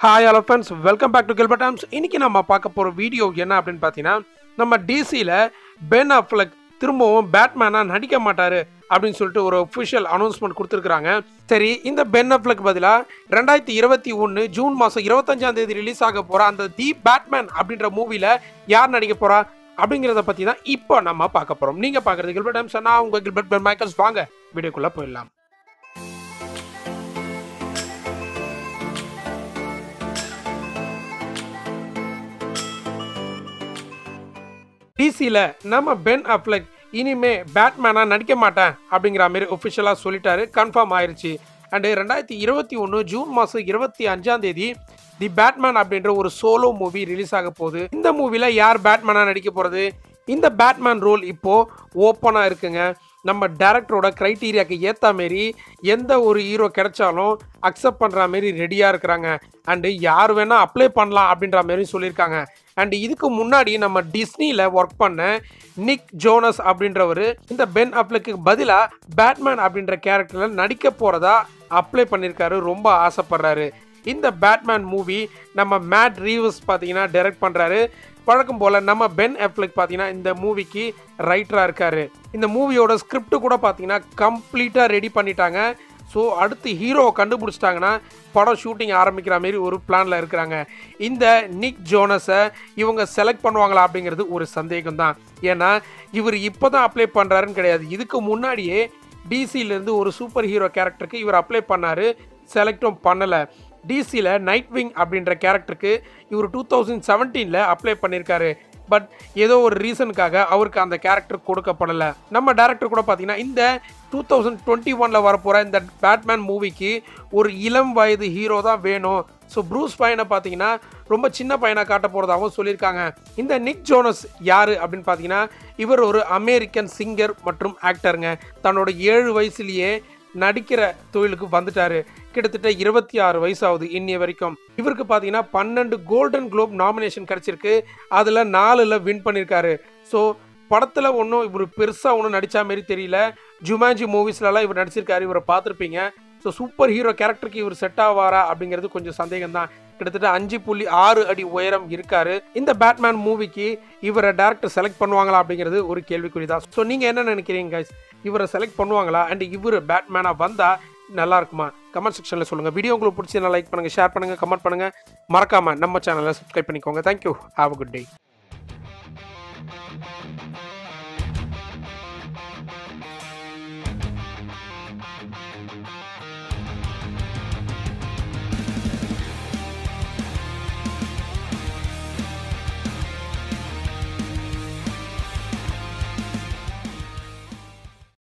hi hello friends welcome back to Gilbert Times இன்னைக்கு நம்ம பார்க்க போகிற வீடியோ என்ன அப்படின்னு பார்த்தீங்கன்னா நம்ம டிசியில் பென் அஃப்லக் திரும்பவும் பேட்மேனாக நடிக்க மாட்டாரு அப்படின்னு சொல்லிட்டு ஒரு ஒஃபிஷியல் அனௌன்ஸ்மெண்ட் கொடுத்துருக்காங்க சரி இந்த பென் அஃப்லக் பதிலாக ரெண்டாயிரத்தி இருபத்தி ஒன்று ஜூன் மாதம் இருபத்தஞ்சாம் தேதி ரிலீஸ் ஆக போகிற அந்த தி பேட்மேன் அப்படின்ற மூவியில் யார் நடிக்க போகிறா அப்படிங்கிறத பற்றி தான் இப்போ நம்ம பார்க்க போகிறோம் நீங்கள் பார்க்குறது கில்பர்ட் டைம்ஸ் நான் உங்கள் கில்பர்ட் பென் மைக்கல்ஸ் வாங்க வீடியோக்குள்ளே போயிடலாம் டிசியில் நம்ம பென் அஃப்லெக் இனிமே பேட்மேனாக நடிக்க மாட்டேன் அப்படிங்கிற மாதிரி ஒஃபிஷியலாக சொல்லிட்டாரு கன்ஃபார்ம் ஆயிருச்சு அண்டு ரெண்டாயிரத்தி இருபத்தி ஒன்று ஜூன் மாதம் இருபத்தி அஞ்சாம் தேதி தி பேட்மேன் அப்படின்ற ஒரு சோலோ மூவி ரிலீஸ் ஆக போகுது இந்த மூவியில் யார் பேட்மேனாக நடிக்க போகிறது இந்த பேட்மேன் ரோல் இப்போது ஓப்பனாக இருக்குங்க நம்ம டேரக்டரோட க்ரைட்டீரியாக்கு ஏற்ற மாரி எந்த ஒரு ஹீரோ கிடைச்சாலும் அக்செப்ட் பண்ணுற மாரி ரெடியாக இருக்கிறாங்க அண்டு யார் வேணால் அப்ளை பண்ணலாம் அப்படின்ற மாரி சொல்லியிருக்காங்க அண்ட் இதுக்கு முன்னாடி நம்ம டிஸ்னியில் ஒர்க் பண்ண நிக் ஜோனஸ் அப்படின்றவர் இந்த பென் அப்ளுக்கு பதிலாக பேட்மேன் அப்படின்ற கேரக்டரில் நடிக்க போகிறதா அப்ளை பண்ணியிருக்காரு ரொம்ப ஆசைப்படுறாரு இந்த பேட்மேன் மூவி நம்ம மேட் ரீவஸ் பார்த்தீங்கன்னா டைரக்ட் பண்ணுறாரு வழக்கம் போல் நம்ம பென் எஃப்லிக் பார்த்தீங்கன்னா இந்த மூவிக்கு ரைட்டராக இருக்கார் இந்த மூவியோட ஸ்கிரிப்ட் கூட பார்த்தீங்கன்னா கம்ப்ளீட்டாக ரெடி பண்ணிட்டாங்க ஸோ அடுத்து ஹீரோவை கண்டுபிடிச்சிட்டாங்கன்னா படம் ஷூட்டிங் ஆரம்பிக்கிற மாரி ஒரு பிளானில் இருக்கிறாங்க இந்த நிக் ஜோனஸை இவங்க செலக்ட் பண்ணுவாங்களா அப்படிங்கிறது ஒரு சந்தேகம் தான் ஏன்னா இவர் இப்போ தான் அப்ளை பண்ணுறாருன்னு கிடையாது இதுக்கு முன்னாடியே டிசியிலேருந்து ஒரு சூப்பர் ஹீரோ கேரக்டருக்கு இவர் அப்ளை பண்ணார் செலக்டும் பண்ணலை டிசியில் நைட் விங் அப்படின்ற கேரக்டருக்கு இவர் டூ தௌசண்ட் செவன்டீனில் அப்ளை பண்ணியிருக்காரு பட் ஏதோ ஒரு ரீசனுக்காக அவருக்கு அந்த கேரக்டர் கொடுக்கப்படலை நம்ம டேரக்டர் கூட பார்த்தீங்கன்னா இந்த டூ தௌசண்ட் டுவெண்ட்டி ஒனில் வரப்போகிற இந்த பேட்மேன் மூவிக்கு ஒரு இளம் வயது ஹீரோ தான் வேணும் ஸோ ப்ரூஸ் பையனை பார்த்தீங்கன்னா ரொம்ப சின்ன பையனாக காட்ட போகிறதாகவும் சொல்லியிருக்காங்க இந்த நிக் ஜோனஸ் யார் அப்படின்னு பார்த்தீங்கன்னா இவர் ஒரு அமெரிக்கன் சிங்கர் மற்றும் ஆக்டருங்க தன்னோட ஏழு வயசுலேயே நடிக்கிற தொழிலுக்கு வந்துட்டாரு கிட்டத்தட்ட இருபத்தி ஆறு வயசாகுது இன்னிய வரைக்கும் இவருக்கு பார்த்தீங்கன்னா பன்னெண்டு கோல்டன் குளோப் நாமினேஷன் கிடச்சிருக்கு அதில் நாலில் வின் பண்ணியிருக்காரு ஸோ படத்தில் ஒன்றும் இவர் பெருசாக ஒன்றும் நடித்த மாரி தெரியல ஜுமாஞ்சி மூவிஸ்லலாம் இவர் நடிச்சிருக்காரு இவரை பார்த்துருப்பீங்க ஸோ சூப்பர் ஹீரோ கேரக்டருக்கு இவர் செட் ஆவாரா அப்படிங்கிறது கொஞ்சம் சந்தேகம் தான் கிட்டத்தட்ட அஞ்சு புள்ளி ஆறு அடி உயரம் இருக்காரு இந்த பேட்மேன் மூவிக்கு இவரை டேரக்டர் செலக்ட் பண்ணுவாங்களா அப்படிங்கிறது ஒரு கேள்விக்குறி தான் ஸோ நீங்கள் என்ன நினைக்கிறீங்க கைஸ் இவரை செலக்ட் பண்ணுவாங்களா அண்ட் இவர் பேட்மேனாக வந்தால் நல்லா இருக்குமா கமெண்ட் செக்ஷனில் சொல்லுங்கள் வீடியோ உங்களுக்கு பிடிச்சி லைக் பண்ணுங்கள் ஷேர் பண்ணுங்கள் கமெண்ட் பண்ணுங்கள் மறக்காமல் நம்ம சேனலை சப்ஸ்கிரைப் பண்ணிக்கோங்க thank you have a good day